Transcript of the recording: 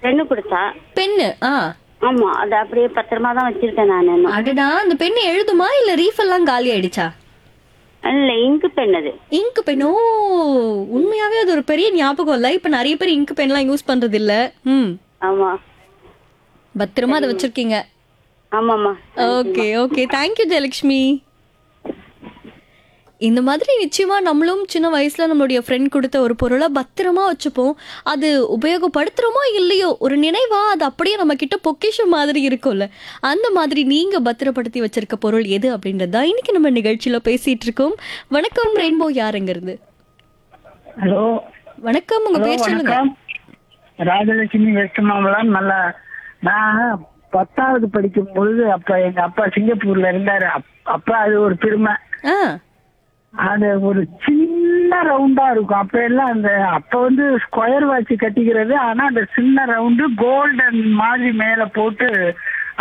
பெண்ணு கொடுத்தா பென்னு ஆ ஆமா அது அப்படியே பத்திரமா தான் வச்சிருக்கேன் நான் இன்னும் அடடா அந்த பெண்ணு எழுதுமா இல்ல ரீஃப் எல்லாம் காலி ஆயிடுச்சா இல்ல இங்கு பெண் அது இங்க் பென் ஓ உண்மையாவே அது ஒரு பெரிய ஞாபகம் இல்ல இப்ப நிறைய பேர் இங்க் பென்லாம் யூஸ் பண்றது இல்ல ம் ஆமா பத்திரமா அதை வச்சிருக்கீங்க ஆமாம்மா ஓகே ஓகே தேங்க்யூ ஜெயலக்ஷ்மி இந்த மாதிரி நிச்சயமா நம்மளும் சின்ன வயசுல நம்மளுடைய ஃப்ரெண்ட் கொடுத்த ஒரு பொருளை பத்திரமா வச்சுப்போம் அது உபயோகப்படுத்துறோமோ இல்லையோ ஒரு நினைவா அது அப்படியே நம்ம கிட்ட பொக்கிஷம் மாதிரி இருக்கும்ல அந்த மாதிரி நீங்க பத்திரப்படுத்தி வச்சிருக்க பொருள் எது அப்படின்றதா இன்னைக்கு நம்ம நிகழ்ச்சியில பேசிட்டு இருக்கோம் வணக்கம் ரெயின்போ யாருங்கிறது ஹலோ வணக்கம் உங்க ஹலோ பேர் சொல்லுங்க வணக்கம் ராஜலட்சுமி வெஸ்ட் மாம்பலம் நல்லா நான் பத்தாவது படிக்கும் பொழுது அப்ப எங்க அப்பா சிங்கப்பூர்ல இருந்தாரு அப்- அப்ப அது ஒரு பெருமை ஆ அது ஒரு சின்ன ரவுண்டா இருக்கும் அப்ப எல்லாம் அந்த அப்ப வந்து ஸ்கொயர் வாட்ச் கட்டிக்கிறது ஆனா அந்த சின்ன ரவுண்டு கோல்டன் மாதிரி மேல போட்டு